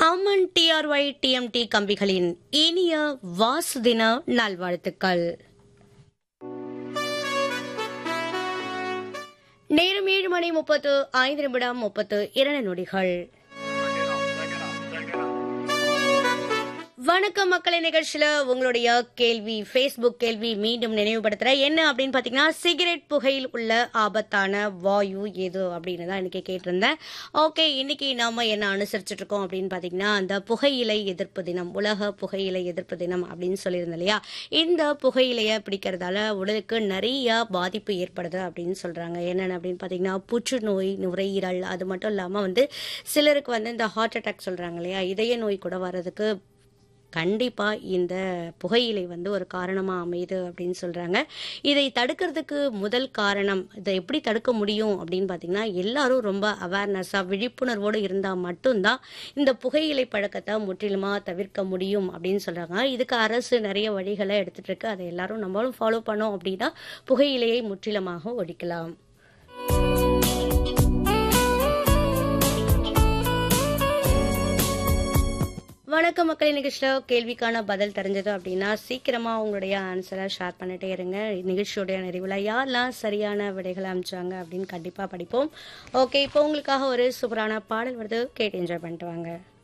அம்மன் TRY TMT கம்பிகளின் இனிய வாசு தின நல்வாழ்த்துக்கள் நேரம் ஏழு மணி முப்பத்து ஐந்து நிமிடம் முப்பத்து இரண்டு நொடிகள் வணக்கம் மக்களை நிகழ்ச்சியில உங்களுடைய கேள்வி ஃபேஸ்புக் கேள்வி மீண்டும் நினைவுபடுத்துறேன் என்ன அப்படின்னு பாத்தீங்கன்னா சிகரெட் புகையில் உள்ள ஆபத்தான வாயு எது அப்படின்னு தான் இன்னைக்கு கேட்டிருந்தேன் ஓகே இன்னைக்கு நாம என்ன அனுசரிச்சுட்டு இருக்கோம் அப்படின்னு பாத்தீங்கன்னா அந்த புகையிலை எதிர்ப்பு தினம் உலக புகையிலை எதிர்ப்பு தினம் அப்படின்னு சொல்லியிருந்தேன் இல்லையா இந்த புகையிலையை பிடிக்கிறதால உடலுக்கு நிறைய பாதிப்பு ஏற்படுது அப்படின்னு சொல்றாங்க என்னென்ன அப்படின்னு பாத்தீங்கன்னா புற்றுநோய் நுரையீரல் அது மட்டும் இல்லாம வந்து சிலருக்கு வந்து இந்த ஹார்ட் அட்டாக் சொல்றாங்க இல்லையா இதய நோய் கூட வர்றதுக்கு கண்டிப்பா இந்த புகையிலை வந்து ஒரு காரணமா அமையுது அப்படின்னு சொல்றாங்க இதை தடுக்கிறதுக்கு முதல் காரணம் இதை எப்படி தடுக்க முடியும் அப்படின்னு பாத்தீங்கன்னா எல்லாரும் ரொம்ப அவேர்னஸா விழிப்புணர்வோடு இருந்தா மட்டும்தான் இந்த புகையிலை பழக்கத்தை முற்றிலுமா தவிர்க்க முடியும் அப்படின்னு சொல்றாங்க இதுக்கு அரசு நிறைய வழிகளை எடுத்துட்டு இருக்கு அதை எல்லாரும் நம்மளும் ஃபாலோ பண்ணோம் அப்படின்னா புகையிலையை முற்றிலுமாக ஒழிக்கலாம் வணக்கம் மக்கள் நிகழ்ச்சியில் கேள்விக்கான பதில் தெரிஞ்சது அப்படின்னா சீக்கிரமா உங்களுடைய ஆன்சரை ஷேர் பண்ணிட்டே இருங்க நிகழ்ச்சியோடைய நிறைவில் யாரெல்லாம் சரியான விடைகளை அமிச்சாங்க அப்படின்னு கண்டிப்பா படிப்போம் ஓகே இப்போ உங்களுக்காக ஒரு சூப்பரான பாடல் வருது கேட்டு என்ஜாய் பண்ணிட்டு வாங்க